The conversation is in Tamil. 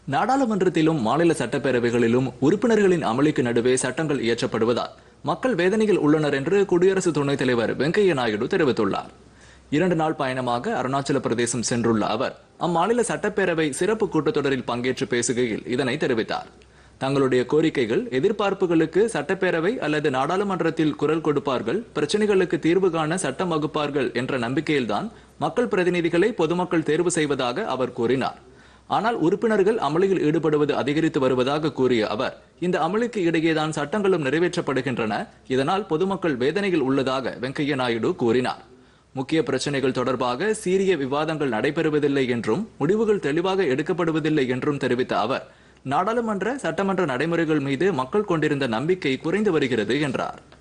நாடாளுமன்றத்திலும் மாநில சட்டப்பேரவைகளிலும் உறுப்பினர்களின் அமளிக்கு நடுவே சட்டங்கள் இயற்றப்படுவதால் மக்கள் வேதனையில் உள்ளனர் என்று குடியரசு துணைத் தலைவர் வெங்கையா நாயுடு தெரிவித்துள்ளார் இரண்டு நாள் பயணமாக அருணாச்சல பிரதேசம் சென்றுள்ள அவர் அம்மாநில சட்டப்பேரவை சிறப்பு கூட்டத்தொடரில் பங்கேற்று பேசுகையில் இதனை தெரிவித்தார் தங்களுடைய கோரிக்கைகள் எதிர்பார்ப்புகளுக்கு சட்டப்பேரவை அல்லது நாடாளுமன்றத்தில் குரல் கொடுப்பார்கள் பிரச்சனைகளுக்கு தீர்வு காண சட்டம் வகுப்பார்கள் என்ற நம்பிக்கையில்தான் மக்கள் பிரதிநிதிகளை பொதுமக்கள் தேர்வு செய்வதாக அவர் கூறினார் ஆனால் உறுப்பினர்கள் அமளியில் ஈடுபடுவது அதிகரித்து வருவதாக கூறிய அவர் இந்த அமளிக்கு இடையேதான் சட்டங்களும் நிறைவேற்றப்படுகின்றன இதனால் பொதுமக்கள் வேதனையில் உள்ளதாக வெங்கையா நாயுடு கூறினார் முக்கிய பிரச்சனைகள் தொடர்பாக சீரிய விவாதங்கள் நடைபெறுவதில்லை என்றும் முடிவுகள் தெளிவாக எடுக்கப்படுவதில்லை என்றும் தெரிவித்த அவர் நாடாளுமன்ற சட்டமன்ற நடைமுறைகள் மீது மக்கள் கொண்டிருந்த நம்பிக்கை குறைந்து வருகிறது என்றார்